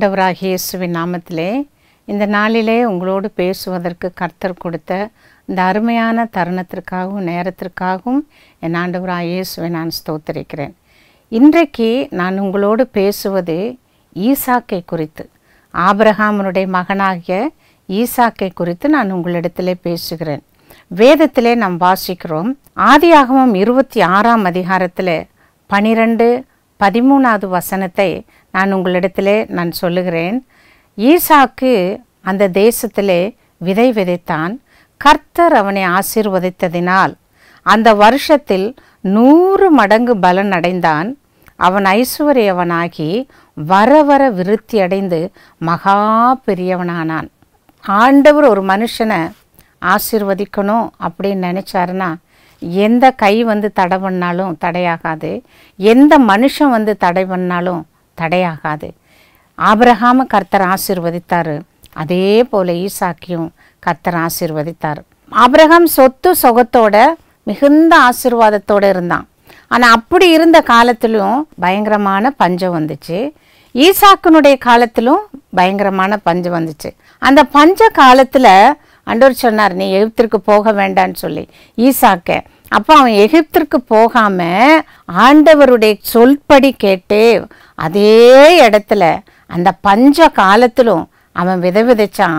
ஆண்டவராகிய இயேசுவின் நாமத்திலே இந்த நாளிலே உங்களோடு பேசுவதற்கு கர்த்தர் கொடுத்த இந்த அருமையான தருணத்திற்காகவும் நேரத்திற்காகவும் என் ஆண்டவராக இயேசுவை நான் ஸ்தோத்தரிக்கிறேன் இன்றைக்கு நான் உங்களோடு பேசுவது ஈசாக்கை குறித்து ஆபிரகாமனுடைய மகனாகிய ஈசாக்கை குறித்து நான் உங்களிடத்திலே பேசுகிறேன் வேதத்திலே நாம் வாசிக்கிறோம் ஆதியாகமம் இருபத்தி ஆறாம் அதிகாரத்தில் பனிரெண்டு பதிமூணாவது வசனத்தை நான் உங்களிடத்திலே நான் சொல்லுகிறேன் ஈசாக்கு அந்த தேசத்திலே விதை விதைத்தான் கர்த்தர் அவனை ஆசீர்வதித்ததினால் அந்த வருஷத்தில் நூறு மடங்கு பலன் அடைந்தான் அவன் ஐஸ்வர்யவனாகி வர வர விருத்தி அடைந்து மகா பெரியவனானான் ஆண்டவர் ஒரு மனுஷனை ஆசீர்வதிக்கணும் அப்படின்னு நினச்சாருன்னா எந்த கை வந்து தடை பண்ணாலும் தடையாகாது எந்த மனுஷன் வந்து தடை பண்ணாலும் தடையாகாது ஆபிரகாம கர்த்தர் ஆசீர்வதித்தார் அதே போல் ஈசாக்கியும் கர்த்தர் ஆசீர்வதித்தார் ஆபிரகாம் சொத்து சொகத்தோட மிகுந்த ஆசீர்வாதத்தோடு இருந்தான் ஆனால் அப்படி இருந்த காலத்திலும் பயங்கரமான பஞ்சம் வந்துச்சு ஈசாக்கினுடைய காலத்திலும் பயங்கரமான பஞ்சம் வந்துச்சு அந்த பஞ்ச காலத்தில் ஆண்டவர் சொன்னார் நீ எகிப்திற்கு போக வேண்டான்னு சொல்லி ஈசாக்க அப்போ அவன் எகிப்திற்கு போகாம ஆண்டவருடைய சொல்படி கேட்டு அதே இடத்துல அந்த பஞ்ச காலத்திலும் அவன் விதை விதைச்சான்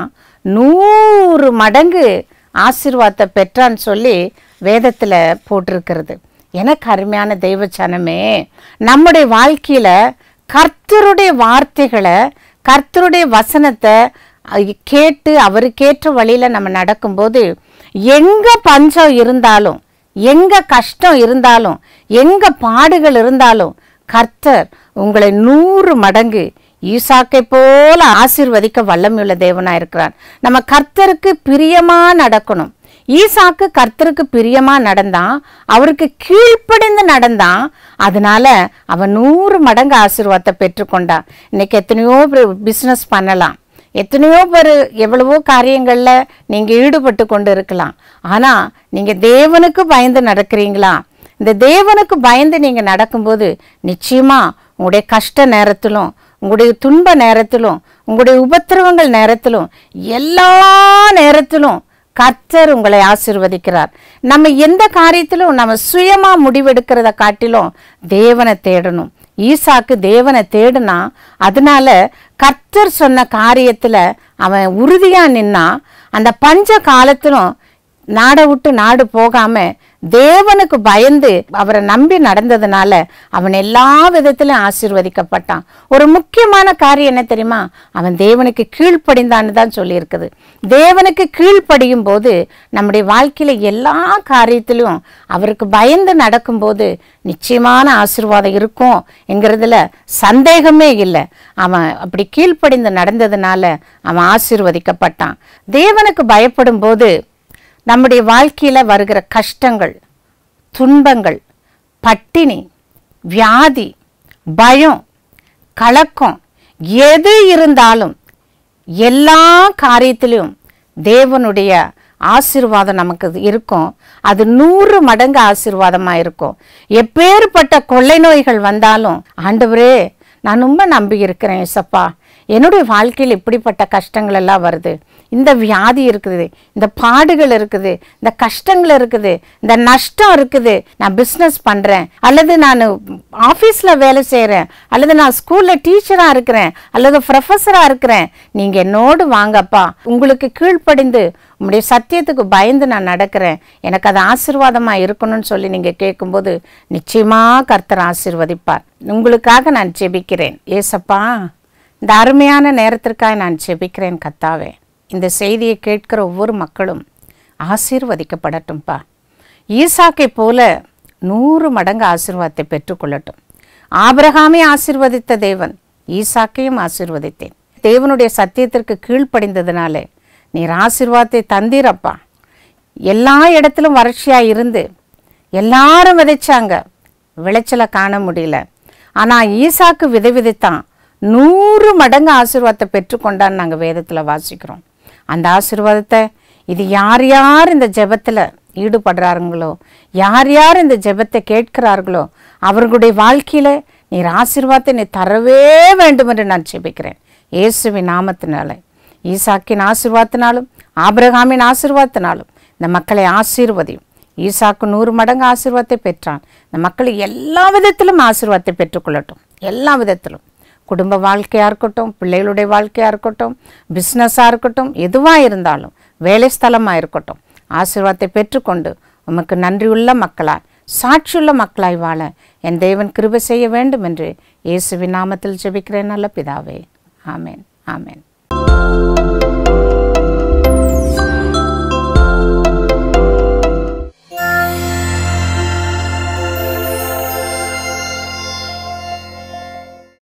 நூறு மடங்கு ஆசீர்வாதத்தை பெற்றான்னு சொல்லி வேதத்தில் போட்டிருக்கிறது எனக்கு அருமையான தெய்வ சனமே நம்முடைய வாழ்க்கையில் கர்த்தருடைய வார்த்தைகளை கர்த்தருடைய வசனத்தை அஹ், கேட்டு அவருக்கேற்ற வழியில் நம்ம நடக்கும்போது எங்கே பஞ்சம் இருந்தாலும் எங்கே கஷ்டம் இருந்தாலும் எங்கே பாடுகள் இருந்தாலும் கர்த்தர் உங்களை நூறு மடங்கு ஈசாக்கை போல ஆசீர்வதிக்க வல்லமையுள்ள தேவனாக இருக்கிறார் நம்ம கர்த்தருக்கு பிரியமா நடக்கணும் ஈசாக்கு கர்த்தருக்கு பிரியமா நடந்தான் அவருக்கு கீழ்ப்படிந்து நடந்தான் அதனால அவன் நூறு மடங்கு ஆசீர்வாதத்தை பெற்றுக்கொண்டான் இன்னைக்கு எத்தனையோ பிஸ்னஸ் பண்ணலாம் எத்தனையோ பேர் எவ்வளவோ காரியங்களில் நீங்கள் ஈடுபட்டு கொண்டு இருக்கலாம் ஆனால் நீங்கள் தேவனுக்கு பயந்து நடக்கிறீங்களா இந்த தேவனுக்கு பயந்து நீங்கள் நடக்கும்போது நிச்சயமாக உங்களுடைய கஷ்ட நேரத்திலும் உங்களுடைய துன்ப நேரத்திலும் உங்களுடைய உபத்திரவங்கள் நேரத்திலும் எல்லா நேரத்திலும் கர்த்தர் உங்களை ஆசீர்வதிக்கிறார் நம்ம எந்த காரியத்திலும் நம்ம சுயமா முடிவெடுக்கிறத காட்டிலும் தேவனை தேடணும் ஈசாக்கு தேவனை தேடுனா அதனால கர்த்தர் சொன்ன காரியத்துல அவன் உறுதியா நின்னா அந்த பஞ்ச காலத்திலும் நாடை விட்டு நாடு போகாம தேவனுக்கு பயந்து அவரை நம்பி நடந்ததுனால அவன் எல்லா விதத்திலும் ஆசீர்வதிக்கப்பட்டான் ஒரு முக்கியமான காரியம் என்ன தெரியுமா அவன் தேவனுக்கு கீழ்ப்படிந்தான்னு தான் சொல்லியிருக்குது தேவனுக்கு கீழ்ப்படியும் போது நம்முடைய வாழ்க்கையில எல்லா காரியத்திலும் அவருக்கு பயந்து நடக்கும்போது நிச்சயமான ஆசீர்வாதம் இருக்கும் என்கிறதுல சந்தேகமே இல்லை அவன் அப்படி கீழ்ப்படிந்து நடந்ததுனால அவன் ஆசீர்வதிக்கப்பட்டான் தேவனுக்கு பயப்படும் போது நம்முடைய வாழ்க்கையில் வருகிற கஷ்டங்கள் துன்பங்கள் பட்டினி வியாதி பயம் கலக்கம் எது இருந்தாலும் எல்லா காரியத்திலும் தேவனுடைய ஆசீர்வாதம் நமக்கு இருக்கும் அது நூறு மடங்கு ஆசீர்வாதமாக இருக்கும் எப்பேற்பட்ட கொள்ளை நோய்கள் வந்தாலும் ஆண்டவரே நான் ரொம்ப நம்பி இருக்கிறேன் ஏசப்பா என்னுடைய வாழ்க்கையில் இப்படிப்பட்ட கஷ்டங்கள் எல்லாம் வருது இந்த வியாதி இருக்குது இந்த பாடுகள் இருக்குது இந்த கஷ்டங்கள் இருக்குது இந்த நஷ்டம் இருக்குது நான் பிஸ்னஸ் பண்ணுறேன் அல்லது நான் ஆஃபீஸில் வேலை செய்கிறேன் அல்லது நான் ஸ்கூலில் டீச்சராக இருக்கிறேன் அல்லது ப்ரொஃபஸராக இருக்கிறேன் நீங்கள் என்னோடு வாங்கப்பா உங்களுக்கு கீழ்ப்படிந்து உங்களுடைய சத்தியத்துக்கு பயந்து நான் நடக்கிறேன் எனக்கு அது ஆசீர்வாதமாக இருக்கணும்னு சொல்லி நீங்கள் கேட்கும்போது நிச்சயமாக கர்த்தர் ஆசீர்வதிப்பார் உங்களுக்காக நான் ஜெபிக்கிறேன் ஏசப்பா இந்த அருமையான நேரத்திற்காக நான் ஜெபிக்கிறேன் கத்தாவே இந்த செய்தியை கேட்கிற ஒவ்வொரு மக்களும் ஆசீர்வதிக்கப்படட்டும்ப்பா ஈசாக்கை போல நூறு மடங்கு ஆசீர்வாதத்தை பெற்றுக்கொள்ளட்டும் ஆபிரகாமே ஆசீர்வதித்த தேவன் ஈசாக்கையும் ஆசீர்வதித்தேன் தேவனுடைய சத்தியத்திற்கு கீழ்ப்படிந்ததுனாலே நீர் ஆசீர்வாதத்தை தந்தீரப்பா எல்லா இடத்திலும் வறட்சியாக இருந்து எல்லாரும் விதைச்சாங்க விளைச்சலை காண முடியல ஆனால் ஈசாக்கு விதை விதைத்தான் நூறு மடங்கு ஆசீர்வாதத்தை பெற்றுக்கொண்டான்னு நாங்கள் வேதத்தில் வாசிக்கிறோம் அந்த ஆசீர்வாதத்தை இது யார் யார் இந்த ஜெபத்தில் ஈடுபடுறாருங்களோ யார் யார் இந்த ஜெபத்தை கேட்கிறார்களோ அவர்களுடைய வாழ்க்கையில் நீர் ஆசீர்வாதத்தை நீ தரவே வேண்டும் என்று நான் ஜெபிக்கிறேன் இயேசுவின் நாமத்தினாலே ஈசாக்கின் ஆசீர்வாதத்தினாலும் ஆபிரகாமின் ஆசீர்வாதத்தினாலும் இந்த மக்களை ஆசீர்வதியும் ஈசாக்கு நூறு மடங்கு ஆசீர்வாதத்தை பெற்றான் இந்த மக்கள் எல்லா விதத்திலும் ஆசீர்வாதத்தை பெற்றுக்கொள்ளட்டும் எல்லா விதத்திலும் குடும்ப வாழ்க்கையாக இருக்கட்டும் பிள்ளைகளுடைய வாழ்க்கையாக இருக்கட்டும் பிஸ்னஸாக இருக்கட்டும் எதுவாக இருந்தாலும் வேலை ஸ்தலமாக இருக்கட்டும் ஆசீர்வாதத்தை பெற்றுக்கொண்டு உமக்கு நன்றியுள்ள மக்களாய் சாட்சியுள்ள மக்களாய் வாழ என் தேவன் கிருபை செய்ய வேண்டும் என்று இயேசுவின் நாமத்தில் ஜெபிக்கிறேன் நல்ல பிதாவே ஆமென் ஆமென்